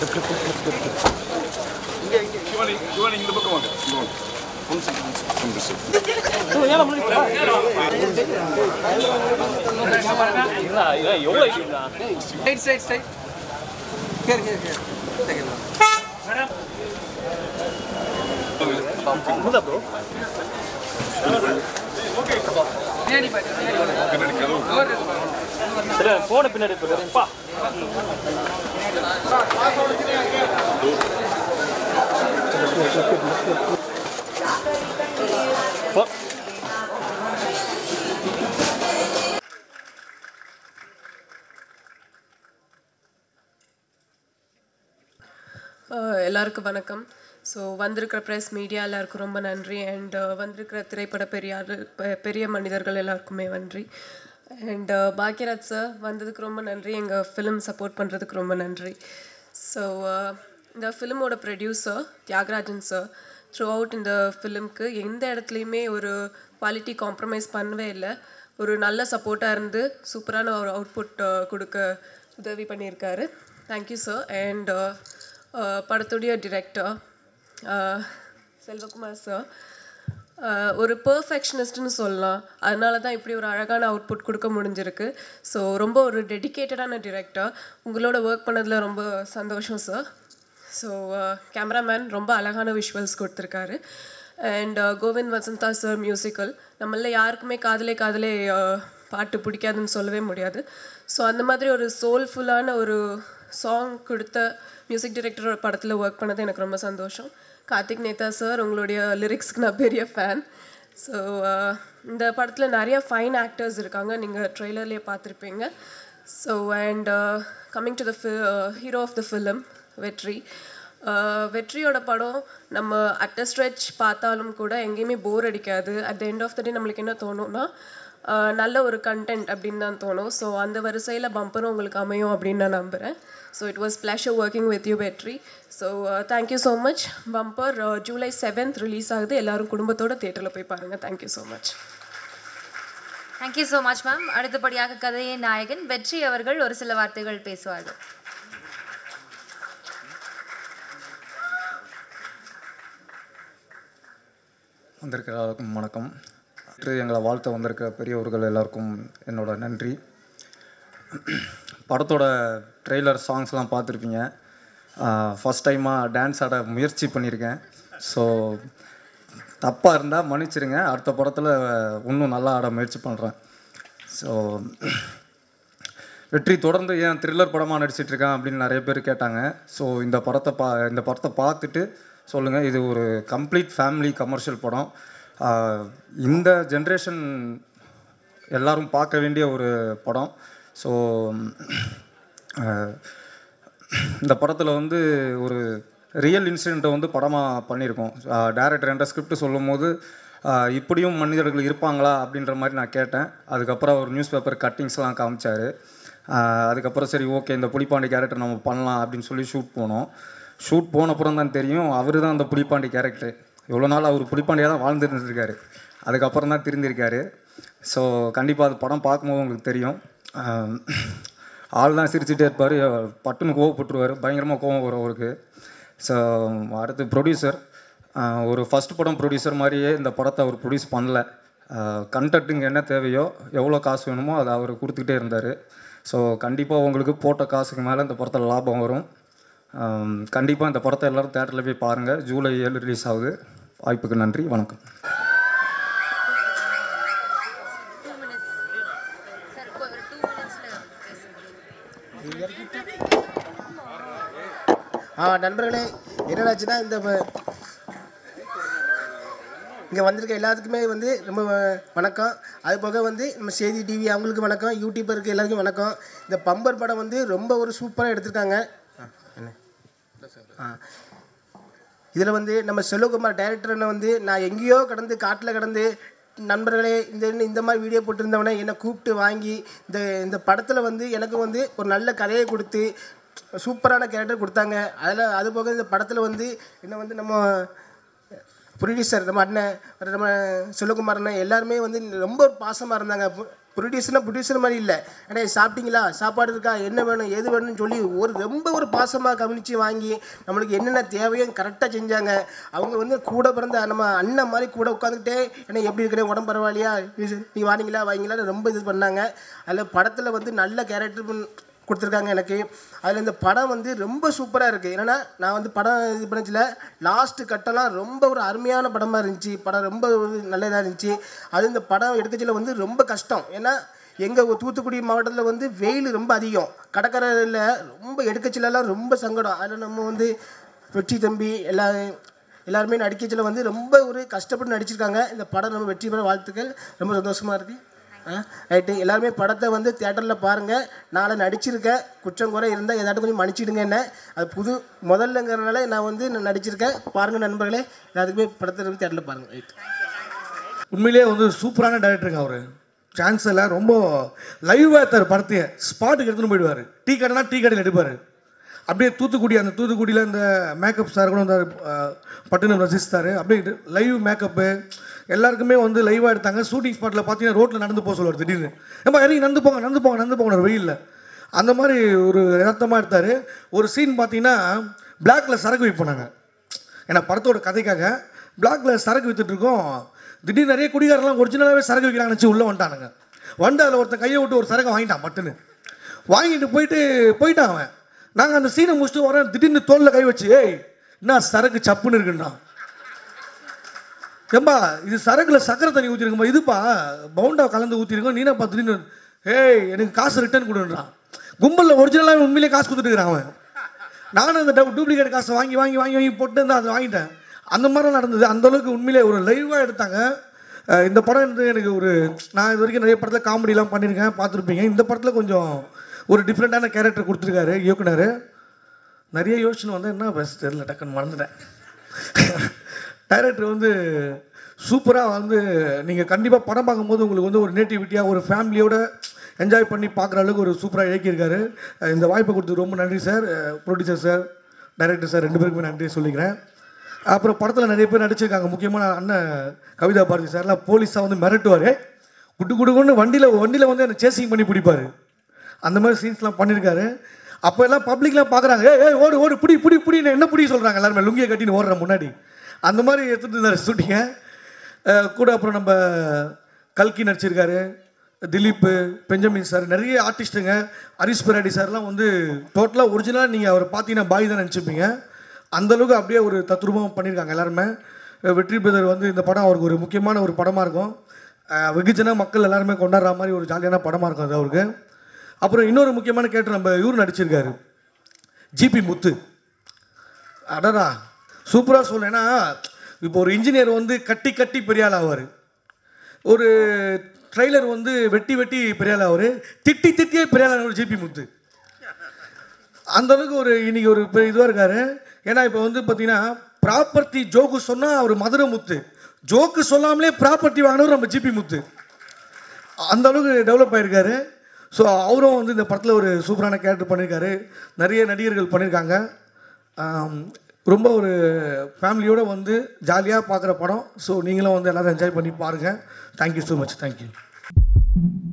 சிவானி சிவானி இந்த பக்கம் வாங்க இங்க வாங்க one second one second straight straight straight care care care பின்னாடி பாரு, பின்னாடி பாரு. பின்னாடி கதவு Door இருக்கு. போன பின்னாடி பா அஹ் எல்லாருக்கும் வணக்கம் ஸோ வந்திருக்கிற ப்ரெஸ் மீடியா எல்லாருக்கும் ரொம்ப நன்றி அண்ட் வந்திருக்கிற திரைப்பட பெரியார் பெ- பெரிய மனிதர்கள் எல்லாருக்குமே நன்றி அண்ட் பாக்யராஜ் சார் வந்ததுக்கு ரொம்ப நன்றி எங்கள் ஃபிலிம் சப்போர்ட் பண்ணுறதுக்கு ரொம்ப நன்றி ஸோ இந்த ஃபிலிமோட producer Thiyagarajan sir throughout இந்த ஃபிலிம்க்கு எந்த இடத்துலையுமே ஒரு குவாலிட்டி காம்ப்ரமைஸ் பண்ணவே இல்லை ஒரு நல்ல சப்போர்ட்டாக இருந்து சூப்பரான ஒரு அவுட்புட் கொடுக்க உதவி பண்ணியிருக்காரு தேங்க்யூ சார் அண்ட் படத்துடைய டிரெக்டர் செல்வகுமார் சார் ஒரு பர்ஃபெக்ஷனிஸ்ட்னு சொல்லலாம் அதனால தான் இப்படி ஒரு அழகான அவுட்புட் கொடுக்க முடிஞ்சிருக்கு ஸோ ரொம்ப ஒரு டெடிக்கேட்டடான டிரெக்டர் உங்களோட ஒர்க் பண்ணதில் ரொம்ப சந்தோஷம் சார் ஸோ கேமராமேன் ரொம்ப அழகான விஷுவல்ஸ் கொடுத்துருக்காரு and Govind Vasantha sir musical நம்மள யாருக்குமே காதலே காதலே uh, பாட்டு பிடிக்காதுன்னு சொல்லவே முடியாது ஸோ அந்த மாதிரி ஒரு சோல்ஃபுல்லான ஒரு சாங் கொடுத்த மியூசிக் டைரக்டரோட படத்தில் ஒர்க் பண்ணது எனக்கு ரொம்ப சந்தோஷம் கார்த்திக் நேதா சார் உங்களுடைய லிரிக்ஸ்க்கு நான் பெரிய ஃபேன் ஸோ இந்த படத்தில் நிறைய ஃபைன் ஆக்டர்ஸ் இருக்காங்க நீங்கள் ட்ரெய்லர்லேயே பார்த்துருப்பீங்க so and coming to the hero of the film Vetri Uh, வெற்றியோட படம் நம்ம அட் அ ஸ்ட்ரெச் பார்த்தாலும் கூட எங்கேயுமே போர் அடிக்காது at the end of the day நம்மளுக்கு என்ன தோணும்னா uh, நல்ல ஒரு கண்டென்ட் அப்படின்னு தான் தோணும் ஸோ அந்த வரிசையில் பம்பரும் உங்களுக்கு அமையும் அப்படின்னு நான் நம்புகிறேன் so it was pleasure working with you Vetri so thank you so much Bumper July seventh release ஆகுது எல்லாரும் குடும்பத்தோட தேட்டரில் போய் பாருங்கள் thank you so much thank you so much ma'am அடுத்தபடியாக கதையின் நாயகன் வெற்றி அவர்கள் ஒரு சில வார்த்தைகள் பேசுவார்கள் வந்திருக்கிற எல்லாருக்கும் வணக்கம் இன்று எங்களை வாழ்த்த வந்திருக்கிற பெரியவர்கள் எல்லாருக்கும் என்னோட நன்றி படத்தோட ட்ரெய்லர் சாங்ஸ்லாம் பார்த்துருப்பீங்க ஃபஸ்ட் டைமாக டான்ஸ் ஆட முயற்சி பண்ணியிருக்கேன் ஸோ தப்பாக இருந்தால் மன்னிச்சிருங்க அடுத்த படத்தில் இன்னும் நல்லா ஆட முயற்சி பண்ணுறேன் ஸோ வெற்றி தொடர்ந்து ஏன் த்ரில்லர் படமாக நடிச்சிட்டு இருக்கான் அப்படின்னு நிறைய பேர் கேட்டாங்க ஸோ இந்த படத்தை பா இந்த படத்தை பார்த்துட்டு சொல்லுங்கள் இது ஒரு கம்ப்ளீட் ஃபேமிலி கமர்ஷியல் படம் ஆஹ் இந்த ஜென்ரேஷன் எல்லாரும் பார்க்க வேண்டிய ஒரு படம் ஸோ இந்த படத்தில் வந்து ஒரு ரியல் இன்சிடெண்ட்டை வந்து படமாக பண்ணியிருக்கோம் டேரக்டர் என்ற ஸ்கிரிப்ட் சொல்லும் போது ஆஹ் இப்படியும் மனிதர்கள் இருப்பாங்களா அப்படின்ற மாதிரி நான் கேட்டேன் அதுக்கப்புறம் ஒரு நியூஸ் பேப்பர் கட்டிங்ஸ்லாம் காமிச்சார் அதுக்கப்புறம் சரி ஓகே இந்த புலிப்பாண்டி கேரக்டர் நம்ம பண்ணலாம் அப்படின்னு சொல்லி ஷூட் போனோம் ஷூட் போனப்புறம் தான் தெரியும் அவர் தான் அந்த புலிப்பாண்டி கேரக்டர் இவ்வளோ நாள் அவர் புலிப்பாண்டியாக தான் வாழ்ந்துட்டு இருந்திருக்காரு அதுக்கப்புறம் தான் திருந்திருக்காரு ஸோ கண்டிப்பாக அது படம் பார்க்கும்போது உங்களுக்கு தெரியும் ஆஹ் ஆள் தான் சிரிச்சுட்டே இருப்பார் பட்டுன்னு கோவப்பட்டுருவார் பயங்கரமாக கோவம் வரும் அவருக்கு ஸோ அடுத்து ப்ரொடியூசர் ஒரு ஃபஸ்ட் படம் ப்ரொடியூசர் மாதிரியே இந்த படத்தை அவர் ப்ரொடியூஸ் பண்ணல கண்டக்ட்டுங்க என்ன தேவையோ எவ்வளோ காசு வேணுமோ அதை அவர் கொடுத்துக்கிட்டே இருந்தார் ஸோ கண்டிப்பாக உங்களுக்கு போட்ட காசுக்கு மேலே இந்த படத்தில் லாபம் வரும் கண்டிப்பாக இந்த படத்தை எல்லோரும் தேட்டரில் போய் பாருங்கள் ஜூலை ஏழு ரிலீஸ் ஆகுது வாய்ப்புக்கு நன்றி வணக்கம் ஆ நண்பர்களே என்னடாச்சுன்னா இந்த இங்கே வந்திருக்க எல்லாத்துக்குமே வந்து ரொம்ப வ- வணக்கம் அது போக வந்து நம்ம செய்தி டிவி அவங்களுக்கு வணக்கம் யூடியூபருக்கு எல்லாருக்கும் வணக்கம் இந்த பம்பர் படம் வந்து ரொம்ப ஒரு சூப்பராக எடுத்திருக்காங்க ஆ, என்ன ஆ இதில் வந்து நம்ம செல்வகுமார் டைரக்டர்னு வந்து நான் எங்கேயோ கடந்து காட்டில் கடந்து நண்பர்களே இந்த இந்த மாதிரி வீடியோ போட்டிருந்தவனே என்னை கூப்பிட்டு வாங்கி இந்த இந்த படத்தில் வந்து எனக்கு வந்து ஒரு நல்ல கதையை கொடுத்து சூப்பரான கேரக்டர் கொடுத்தாங்க அதில் அது போக இந்த படத்தில் வந்து என்ன வந்து நம்ம ப்ரொடியூசர் நம்ம அண்ணன் அப்புறம் நம்ம செல்வகுமார் அண்ணன் எல்லாருமே வந்து ரொம்ப பாசமாக இருந்தாங்க ப்ரொடியூசர்னா ப்ரொடியூசர் மாதிரி இல்லை அண்ணே சாப்பிட்டீங்களா சாப்பாடு இருக்கா என்ன வேணும் எது வேணும்னு சொல்லி ஒரு ரொம்ப ஒரு பாசமாக கவனித்து வாங்கி நம்மளுக்கு என்னென்ன தேவையோ கரெக்டாக செஞ்சாங்க அவங்க வந்து கூட பிறந்த நம்ம அண்ணன் மாதிரி கூட உட்காந்துக்கிட்டே என்ன எப்படி இருக்கிற உடம்பு பரவாயில்லையா நீ வாங்கிங்களா வாங்கிங்களான்னு ரொம்ப இது பண்ணாங்க அதில் படத்தில் வந்து நல்ல கேரக்டர் கொடுத்துருக்காங்க எனக்கு அதில் இந்த படம் வந்து ரொம்ப சூப்பராக இருக்குது என்னென்னா நான் வந்து படம் இது பண்ணச்சில் லாஸ்ட்டு கட்டெல்லாம் ரொம்ப ஒரு அருமையான படமாக இருந்துச்சு படம் ரொம்ப ஒரு நல்லதாக இருந்துச்சு அது இந்த படம் எடுக்கச்சில வந்து ரொம்ப கஷ்டம் ஏன்னா எங்கள் தூத்துக்குடி மாவட்டத்தில் வந்து வெயில் ரொம்ப அதிகம் கடற்கரையில் ரொம்ப எடுக்கச்சிலலாம் ரொம்ப சங்கடம் அதில் நம்ம வந்து வெற்றி தம்பி எல்லா எல்லாருமே நடிக்கச்சில் வந்து ரொம்ப ஒரு கஷ்டப்பட்டு நடிச்சிருக்காங்க இந்த படம் நம்ம வெற்றி பெற வாழ்த்துக்கள் ரொம்ப சந்தோஷமாக இருக்குது ரைட்டு எல்லாருமே படத்தை வந்து தேட்டரில் பாருங்கள் நாளை நடிச்சிருக்கேன் குற்றம் குறை இருந்தால் ஏதாட்டும் கொஞ்சம் மன்னிச்சிடுங்க என்ன அது புது முதல்லங்கிறனால நான் வந்து நான் நடிச்சிருக்கேன் பாருங்கள் நண்பர்களே எல்லாத்துக்குமே படத்தை தேட்டரில் பாருங்கள் ரைட் உண்மையிலேயே வந்து சூப்பரான டைரக்டருங்க அவர் சான்ஸ் இல்லை ரொம்ப லைவாக எடுத்தார் படத்தையே ஸ்பாட்டுக்கு எடுத்துன்னு போயிடுவார் டீ கடைனா டீ கடையில் எடுப்பார் அப்படியே தூத்துக்குடி அந்த தூத்துக்குடியில் இந்த மேக்கப் சார் கூட வந்தார் அஹ், பட்டுன்னு ரசிஸ்தார் அப்படியே லைவ் மேக்கப்பு எல்லாருக்குமே வந்து லைவாக எடுத்தாங்க ஷூட்டிங் ஸ்பாட்டில் பார்த்தீங்கன்னா ரோட்டில் நடந்து போக சொல்லுவார் திடீர்னு ஏமா இறங்கி நடந்து போங்க நடந்து போங்க நடந்து போங்க வெயிலில் அந்த மாதிரி ஒரு யதார்த்தமாக எடுத்தார் ஒரு சீன் பார்த்தீங்கன்னா பிளாக்ல சரக்கு வைப்போம் நாங்கள் ஏன்னா படத்தோட கதைக்காக பிளாக்ல சரக்கு வித்துட்டு இருக்கோம் திடீர்னு நிறைய குடிகாரெல்லாம் ஒரிஜினலாகவே சரக்கு வைக்கிறாங்கன்னு நினச்சி உள்ளே வந்துட்டானுங்க வந்து அதில் ஒருத்தன் கையை விட்டு ஒரு சரக்கு வாங்கிட்டான் பட்டுன்னு வாங்கிட்டு போயிட்டு போயிட்டான் அவன் நாங்கள் அந்த சீனை முடிச்சுட்டு வரேன் திடீர்னு தோளில் கை வச்சு ஏய் என்ன சரக்கு சப்புன்னு இருக்குன்றான் ஏம்பா இது சரக்குல சக்கரை தண்ணி ஊற்றிருக்கும்பா இதுப்பா பவுண்டா கலந்து ஊற்றிருக்கோம் நீனப்பா திடீர்னு ஏய் எனக்கு காசு ரிட்டர்ன் கொடுன்றான் கும்பலில் ஒரிஜினலாக உண்மையிலேயே காசு கொடுத்துட்டு அவன் நானும் அந்த டூப்ளிகேட் காசை வாங்கி வாங்கி வாங்கி வாங்கி போட்டு இருந்தா அதை வாங்கிட்டேன் அந்த மாதிரி நடந்தது அந்த அளவுக்கு உண்மையிலே ஒரு லைவாக எடுத்தாங்க அஹ் இந்த படம் வந்து எனக்கு ஒரு நான் இது வரைக்கும் நிறைய படத்தில் காமெடிலாம் பண்ணியிருக்கேன் பார்த்துருப்பீங்க இந்த படத்தில் கொஞ்சம் ஒரு டிஃப்ரெண்ட்டான கேரக்டர் கொடுத்துருக்காரு இயக்குனர் நிறைய யோசனை வந்து என்ன பேச தெரியல டக்குன்னு மறந்துட்டேன் டைரக்டர் வந்து சூப்பராக வந்து நீங்கள் கண்டிப்பாக படம் பார்க்கும்போது உங்களுக்கு வந்து ஒரு நேட்டிவிட்டியாக ஒரு ஃபேமிலியோட என்ஜாய் பண்ணி பார்க்குற அளவுக்கு ஒரு சூப்பராக இயக்கியிருக்காரு அஹ் இந்த வாய்ப்பை கொடுத்து ரொம்ப நன்றி sir producer sir director sir ரெண்டு பேருக்குமே நன்றி சொல்லிக்கிறேன் அப்புறம் படத்தில் நிறைய பேர் நடிச்சிருக்காங்க முக்கியமான அண்ணன் கவிதா பாரதி சார்லாம் போலீஸாக வந்து மிரட்டுவார் குட்டு குடுக்குன்னு வண்டியில் வண்டியில் வந்து என்னை சேசிங் பண்ணி பிடிப்பாரு அந்த மாதிரி சீன்ஸ்லாம் பண்ணியிருக்காரு அப்போ எல்லாம் பப்ளிக்லாம் பார்க்குறாங்க ஏய் ஏய் ஓடு ஓடு புடி புடி புடி என்ன புடி சொல்கிறாங்க எல்லாருமே லுங்கியை கட்டின்னு ஓடுற முன்னாடி அந்த மாதிரி எடுத்துகிட்டு இருந்தார் ஷூட்டிங்க கூட அப்புறம் நம்ம கல்கி நடிச்சிருக்காரு திலீப்பு பெஞ்சமின் சார் நிறைய ஆர்டிஸ்ட்டுங்க ஹரிஷ் பிராடி சார்லாம் வந்து டோட்டலாக ஒரிஜினலாக நீங்கள் அவரை பார்த்தீங்கன்னா பாய் தான் நினச்சிப்பீங்க அந்தளவுக்கு அப்படியே ஒரு தத்ரூபம் பண்ணியிருக்காங்க எல்லாருமே அஹ் வெற்றி பிரதர் வந்து இந்த படம் அவருக்கு ஒரு முக்கியமான ஒரு படமாக இருக்கும் அஹ் வெகுஜன மக்கள் எல்லாருமே கொண்டாடுற மாதிரி ஒரு ஜாலியான படமாக இருக்கும் அது அவருக்கு அப்புறம் இன்னொரு முக்கியமான கேட்டு நம்ம இவர் நடிச்சிருக்காரு ஜிபி முத்து அடடா சூப்பராக சொல்லேன்னா இப்போ ஒரு இன்ஜினியர் வந்து கட்டி கட்டி பெரிய ஆள் ஆவார் ஒரு ட்ரெய்லர் வந்து வெட்டி வெட்டி பெரிய ஆள் ஆவார் திட்டி திட்டியே பெரிய ஆள் ஆனவர் ஜிபி முத்து அந்த அளவுக்கு ஒரு இன்னைக்கு ஒரு இதுவாக இருக்காரு ஏன்னா இப்போ வந்து பார்த்தீங்கன்னா ப்ராப்பர்ட்டி ஜோக்கு சொன்னால் அவர் மதுரை முத்து ஜோக்கு சொல்லாமலே ப்ராப்பர்ட்டி வாங்கினவர் நம்ம ஜிபி முத்து அந்த அளவுக்கு டெவலப் ஆயிருக்காரு ஸோ அவரும் வந்து இந்த படத்தில் ஒரு சூப்பரான கேரக்டர் பண்ணியிருக்காரு நிறைய நடிகர்கள் பண்ணியிருக்காங்க ஆம், ரொம்ப ஒரு ஃபேமிலியோடு வந்து ஜாலியாக பார்க்குற படம் ஸோ நீங்களும் வந்து எல்லோரும் என்ஜாய் பண்ணி பாருங்கள் தேங்க்யூ ஸோ மச் தேங்க்யூ